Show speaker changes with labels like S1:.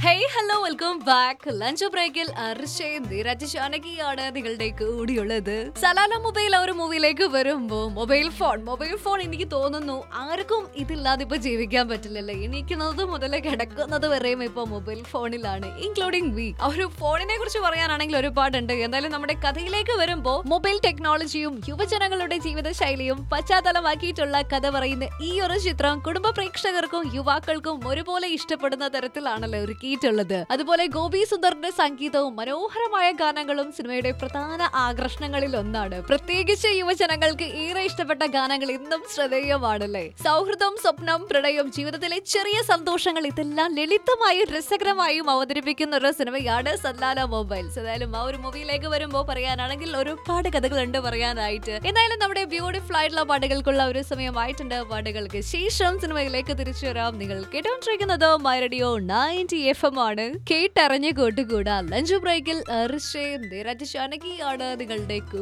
S1: hey hello welcome back lunch ബ്രേക്കിൽ അർഷയും നീരജ് ഷാനകിയാണ് നിങ്ങളുടെ കൂടിയുള്ളത് സലാല മൊബൈൽ ആ ഒരു മൂവിയിലേക്ക് വരുമ്പോ മൊബൈൽ ഫോൺ മൊബൈൽ ഫോൺ എനിക്ക് തോന്നുന്നു ആർക്കും ഇതില്ലാതെ ഇപ്പൊ ജീവിക്കാൻ പറ്റില്ലല്ലേ എണീക്കുന്നത് മുതലേ കിടക്കുന്നത് വരെയും ഇപ്പൊ മൊബൈൽ ഫോണിലാണ് ഇൻക്ലൂഡിംഗ് വി ആ ഒരു ഫോണിനെ കുറിച്ച് പറയാനാണെങ്കിൽ ഒരുപാടുണ്ട് എന്തായാലും നമ്മുടെ കഥയിലേക്ക് വരുമ്പോ മൊബൈൽ ടെക്നോളജിയും യുവജനങ്ങളുടെ ജീവിത ശൈലിയും പശ്ചാത്തലമാക്കിയിട്ടുള്ള കഥ പറയുന്ന ഈ ഒരു ചിത്രം കുടുംബ പ്രേക്ഷകർക്കും യുവാക്കൾക്കും ഒരുപോലെ ഇഷ്ടപ്പെടുന്ന തരത്തിലാണല്ലോ ഒരുക്കിയിട്ടുള്ളത് അതുപോലെ ഗോപി സുന്ദറിന്റെ സംഗീതവും മനോഹരമായ ഗാനങ്ങളും സിനിമയുടെ പ്രധാന ആകർഷണങ്ങളിൽ ഒന്നാണ് പ്രത്യേകിച്ച് യുവജനങ്ങൾക്ക് ഏറെ ഇഷ്ടപ്പെട്ട ഗാനങ്ങൾ ഇന്നും ശ്രദ്ധേയമാണല്ലേ സൗഹൃദം സ്വപ്നം പ്രണയം ജീവിതത്തിലെ ചെറിയ സന്തോഷങ്ങൾ ഇതെല്ലാം ലളിതമായും രസകരമായും അവതരിപ്പിക്കുന്ന ഒരു സിനിമയാണ് സല്ലാല മൊബൈൽസ് ഏതായാലും ആ ഒരു മൂവിയിലേക്ക് വരുമ്പോൾ പറയാനാണെങ്കിൽ ഒരുപാട് കഥകളുണ്ട് പറയാനായിട്ട് എന്തായാലും നമ്മുടെ ബ്യൂട്ടിഫുൾ ആയിട്ടുള്ള പാട്ടുകൾക്കുള്ള ഒരു സമയമായിട്ടുണ്ട് പാട്ടുകൾക്ക് ശേഷം സിനിമയിലേക്ക് തിരിച്ചു വരാം നിങ്ങൾ കേട്ടോണ്ടിരിക്കുന്നത് my radio ninety F M ആണ് കേട്ടറിഞ്ഞ് കൂട്ടുകൂടാ ലഞ്ച് ബ്രേക്കിൽ നിരജ് ഷാനകിയാണ് നിങ്ങളുടെ